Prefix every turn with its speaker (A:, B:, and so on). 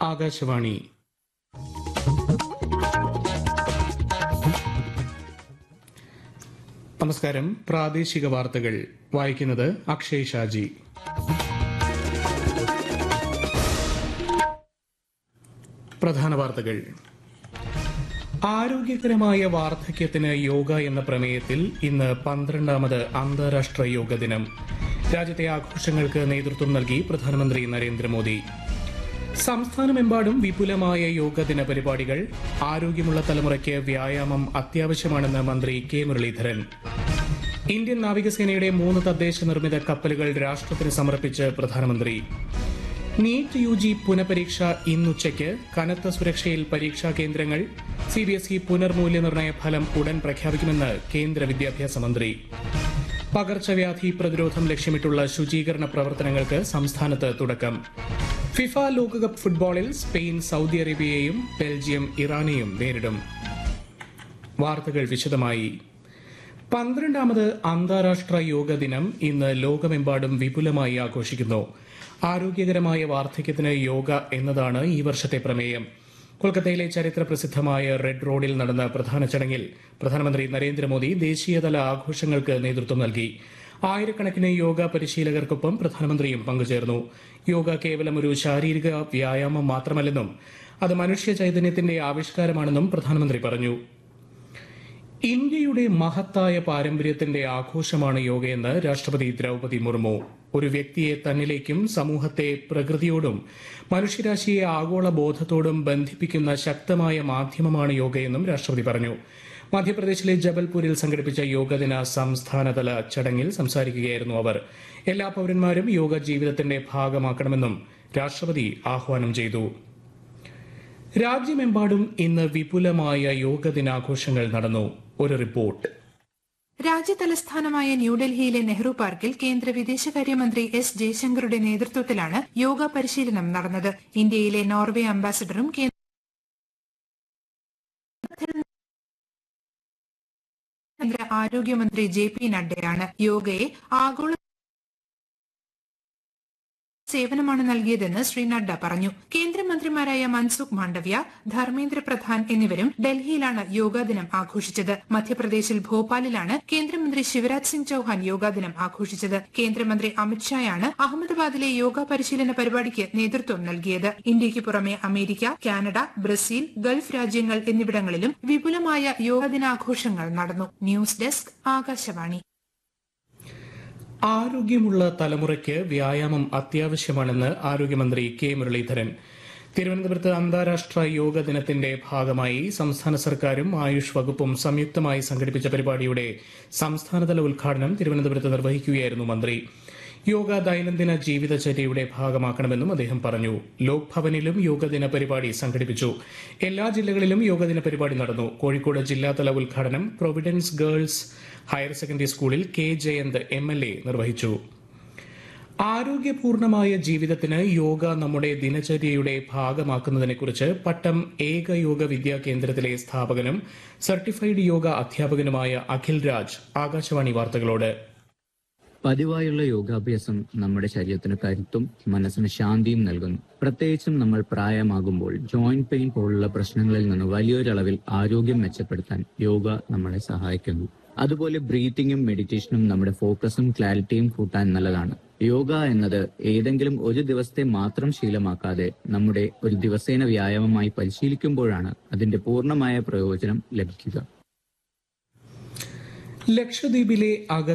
A: ആകാശവാണി നമസ്കാരം പ്രാദേശിക വാർത്തകൾ വായിക്കുന്നത് അക്ഷയ് ഷാജി പ്രധാന വാർത്തകൾ ആരോഗ്യകരമായ വാർദ്ധക്യത്തിന് യോഗ എന്ന പ്രമേയത്തിൽ ഇന്ന് പന്ത്രണ്ടാമത് അന്താരാഷ്ട്ര യോഗ ദിനം രാജ്യത്തെ ആഘോഷങ്ങൾക്ക് നേതൃത്വം നൽകി പ്രധാനമന്ത്രി നരേന്ദ്രമോദി സംസ്ഥാനമെമ്പാടും വിപുലമായ യോഗ ദിന പരിപാടികൾ ആരോഗ്യമുള്ള തലമുറയ്ക്ക് വ്യായാമം അത്യാവശ്യമാണെന്ന് മന്ത്രി കെ മുരളീധരൻ ഇന്ത്യൻ നാവികസേനയുടെ മൂന്ന് തദ്ദേശ നിർമ്മിത കപ്പലുകൾ രാഷ്ട്രത്തിന് സമർപ്പിച്ച് പ്രധാനമന്ത്രി നീറ്റ് യു ജി പുനഃപരീക്ഷ ഇന്നുച്ചയ്ക്ക് കനത്ത സുരക്ഷയിൽ പരീക്ഷാ കേന്ദ്രങ്ങൾ സി ബി എസ് ഇ പുനർമൂല്യനിർണ്ണയ ഫലം ഉടൻ പ്രഖ്യാപിക്കുമെന്ന് കേന്ദ്ര വിദ്യാഭ്യാസ മന്ത്രി പകർച്ചവ്യാധി പ്രതിരോധം ലക്ഷ്യമിട്ടുള്ള ശുചീകരണ പ്രവർത്തനങ്ങൾക്ക് സംസ്ഥാനത്ത് തുടക്കം ഫിഫ ലോകകപ്പ് ഫുട്ബോളിൽ സ്പെയിൻ സൗദി അറേബ്യയെയും ബെൽജിയം ഇറാനെയും നേരിടും വാർത്തകൾ വിശദമായി പന്ത്രണ്ടാമത് അന്താരാഷ്ട്ര യോഗ ദിനം ഇന്ന് ലോകമെമ്പാടും വിപുലമായി ആഘോഷിക്കുന്നു ആരോഗ്യകരമായ വാർദ്ധക്യത്തിന് യോഗ എന്നതാണ് ഈ വർഷത്തെ പ്രമേയം കൊൽക്കത്തയിലെ ചരിത്ര പ്രസിദ്ധമായ റെഡ് റോഡിൽ നടന്ന പ്രധാന ചടങ്ങിൽ പ്രധാനമന്ത്രി നരേന്ദ്രമോദി ദേശീയതല ആഘോഷങ്ങൾക്ക് നേതൃത്വം നൽകി ആയിരക്കണക്കിന് യോഗ പരിശീലകർക്കൊപ്പം പ്രധാനമന്ത്രിയും പങ്കുചേർന്നു യോഗ കേവലം ഒരു ശാരീരിക വ്യായാമം മാത്രമല്ലെന്നും അത് മനുഷ്യ ചൈതന്യത്തിന്റെ ആവിഷ്കാരമാണെന്നും പ്രധാനമന്ത്രി പറഞ്ഞു ഇന്ത്യയുടെ മഹത്തായ പാരമ്പര്യത്തിന്റെ ആഘോഷമാണ് യോഗയെന്ന് രാഷ്ട്രപതി ദ്രൗപതി മുർമു ഒരു വ്യക്തിയെ തന്നിലേക്കും സമൂഹത്തെ പ്രകൃതിയോടും മനുഷ്യരാശിയെ ആഗോള ബോധത്തോടും ബന്ധിപ്പിക്കുന്ന ശക്തമായ മാധ്യമമാണ് യോഗയെന്നും രാഷ്ട്രപതി പറഞ്ഞു മധ്യപ്രദേശിലെ ജബൽപൂരിൽ സംഘടിപ്പിച്ച യോഗദിന സംസ്ഥാനതല ചടങ്ങിൽ സംസാരിക്കുകയായിരുന്നു അവർ എല്ലാ പൌരന്മാരും യോഗ ജീവിതത്തിന്റെ ഭാഗമാക്കണമെന്നും രാഷ്ട്രപതി ആഹ്വാനം ചെയ്തു രാജ്യമെമ്പാടും ഇന്ന് വിപുലമായ യോഗ ദിനാഘോഷങ്ങൾ നടന്നു ഒരു റിപ്പോർട്ട്
B: രാജ്യതലസ്ഥാനമായ ന്യൂഡൽഹിയിലെ നെഹ്റു പാർക്കിൽ കേന്ദ്ര വിദേശകാര്യമന്ത്രി എസ് ജയശങ്കറുടെ നേതൃത്വത്തിലാണ് യോഗ പരിശീലനം നടന്നത് ഇന്ത്യയിലെ നോർവേ അംബാസഡറും കേന്ദ്ര ആരോഗ്യമന്ത്രി ജെ പി നഡ്ഡയാണ് യോഗയെ ആഗോള സേവനമാണ് നൽകിയതെന്ന് ശ്രീ നഡ്ഡ പറഞ്ഞു കേന്ദ്രമന്ത്രിമാരായ മൻസുഖ് മാണ്ഡവ്യ ധർമ്മേന്ദ്ര പ്രധാൻ എന്നിവരും ഡൽഹിയിലാണ് യോഗാ ദിനം ആഘോഷിച്ചത് മധ്യപ്രദേശിൽ ഭോപ്പാലിലാണ് കേന്ദ്രമന്ത്രി ശിവരാജ് സിംഗ് ചൌഹാൻ യോഗാ ദിനം ആഘോഷിച്ചത് കേന്ദ്രമന്ത്രി അമിത്ഷായാണ് അഹമ്മദാബാദിലെ യോഗ പരിശീലന പരിപാടിക്ക് നേതൃത്വം നൽകിയത് ഇന്ത്യയ്ക്ക് പുറമെ അമേരിക്ക കാനഡ ബ്രസീൽ ഗൾഫ് രാജ്യങ്ങൾ എന്നിവിടങ്ങളിലും വിപുലമായ യോഗാ ദിനാഘോഷങ്ങൾ നടന്നു ന്യൂസ് ഡെസ്ക് ആകാശവാണി
A: ആരോഗ്യമുള്ള തലമുറയ്ക്ക് വ്യായാമം അത്യാവശ്യമാണെന്ന് ആരോഗ്യമന്ത്രി കെ മുരളീധരൻ തിരുവനന്തപുരത്ത് അന്താരാഷ്ട്ര യോഗ ദിനത്തിന്റെ ഭാഗമായി സംസ്ഥാന സർക്കാരും ആയുഷ് വകുപ്പും സംയുക്തമായി സംഘടിപ്പിച്ച പരിപാടിയുടെ സംസ്ഥാനതല ഉദ്ഘാടനം തിരുവനന്തപുരത്ത് നിർവഹിക്കുകയായിരുന്നു മന്ത്രി യോഗ ദൈനംദിന ജീവിതചര്യയുടെ ഭാഗമാക്കണമെന്നും അദ്ദേഹം പറഞ്ഞു ലോക് ഭവനിലും യോഗദിന പരിപാടി സംഘടിപ്പിച്ചു എല്ലാ ജില്ലകളിലും യോഗദിന പരിപാടി നടന്നു കോഴിക്കോട് ജില്ലാതല ഉദ്ഘാടനം പ്രൊവിഡൻസ് ഗേൾസ് ഹയർ സെക്കൻഡറി സ്കൂളിൽ K Jayanth M L A നിർവഹിച്ചു ആരോഗ്യപൂർണമായ ജീവിതത്തിന് യോഗ നമ്മുടെ ദിനചര്യയുടെ ഭാഗമാക്കുന്നതിനെക്കുറിച്ച് പട്ടം ഏക യോഗ വിദ്യാ കേന്ദ്രത്തിലെ സ്ഥാപകനും സർട്ടിഫൈഡ് യോഗ അധ്യാപകനുമായ അഖിൽ രാജ് ആകാശവാണി വാർത്തകളോട്
C: പതിവായുള്ള യോഗാഭ്യാസം നമ്മുടെ ശരീരത്തിന് കരുത്തും മനസ്സിന് ശാന്തിയും നൽകുന്നു പ്രത്യേകിച്ചും നമ്മൾ പ്രായമാകുമ്പോൾ ജോയിന്റ് പെയിൻ പോലുള്ള പ്രശ്നങ്ങളിൽ നിന്ന് വലിയൊരളവിൽ ആരോഗ്യം മെച്ചപ്പെടുത്താൻ യോഗ നമ്മളെ സഹായിക്കുന്നു അതുപോലെ ബ്രീത്തിങ്ങും മെഡിറ്റേഷനും നമ്മുടെ ഫോക്കസും ക്ലാരിറ്റിയും കൂട്ടാൻ നല്ലതാണ് യോഗ എന്നത് ഏതെങ്കിലും ഒരു ദിവസത്തെ മാത്രം ശീലമാക്കാതെ നമ്മുടെ ഒരു ദിവസേന വ്യായാമമായി പരിശീലിക്കുമ്പോഴാണ് അതിന്റെ പൂർണ്ണമായ പ്രയോജനം ലഭിക്കുക
A: ലക്ഷദ്വീപിലെ അഗ